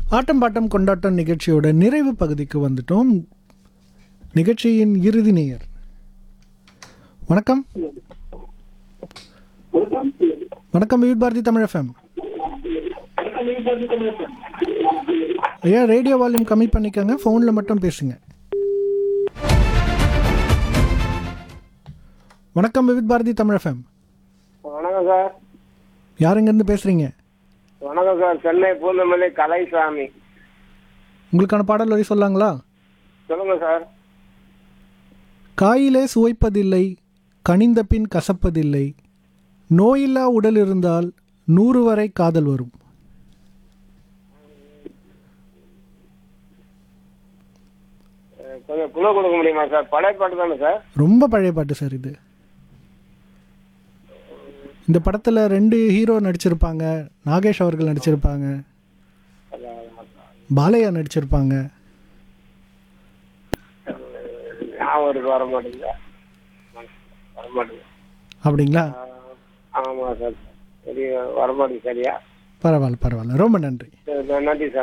ஆட்டம் bottom கொண்டாட்டம் நிகழ்ச்சியோட நிறைவு பகுதிக்கு வந்துட்டோம் நிகழ்ச்சியின் இறுதி நேயர் வணக்கம் வணக்கம் விவித் பாரதி தமிழ் எஃப்எம் ஐயா ரேடியோ வால்யூம் கம்மி பண்ணிக்கோங்க ஃபோனில் மட்டும் பேசுங்க வணக்கம் விவித் பாரதி தமிழ் எஃப்எம் வணக்கம் சார் யார் எங்கேருந்து பேசுகிறீங்க வணக்கம் சார் சென்னை பூந்தமல்லி கலைசாமி உங்களுக்கான பாடல் வரி சொல்லாங்களா சொல்லுங்க சார் காயிலே சுவைப்பதில்லை கனிந்த பின் கசப்பதில்லை நோயில்லா உடல் இருந்தால் நூறு வரை காதல் வரும் அஹ் கொஞ்சம் குழு கொடுக்க முடியுமா சார் படைப்பாட்டு தானே சார் ரொம்ப பழைய பாட்டு சார் இது இந்த படத்தில் ரெண்டு ஹீரோ நடிச்சிருப்பாங்க நாகேஷ் அவர்கள் நடிச்சிருப்பாங்க பாலையா நடிச்சிருப்பாங்க ஞாபகம் இருக்கு வர மாட்டேங்குது வர மாட்டேங்குது அப்படிங்களா ஆமாம் சார் சரி வர மாட்டேங்குது சரியா பரவாயில்ல பரவாயில்ல ரொம்ப நன்றி சரி, நன்றி சார்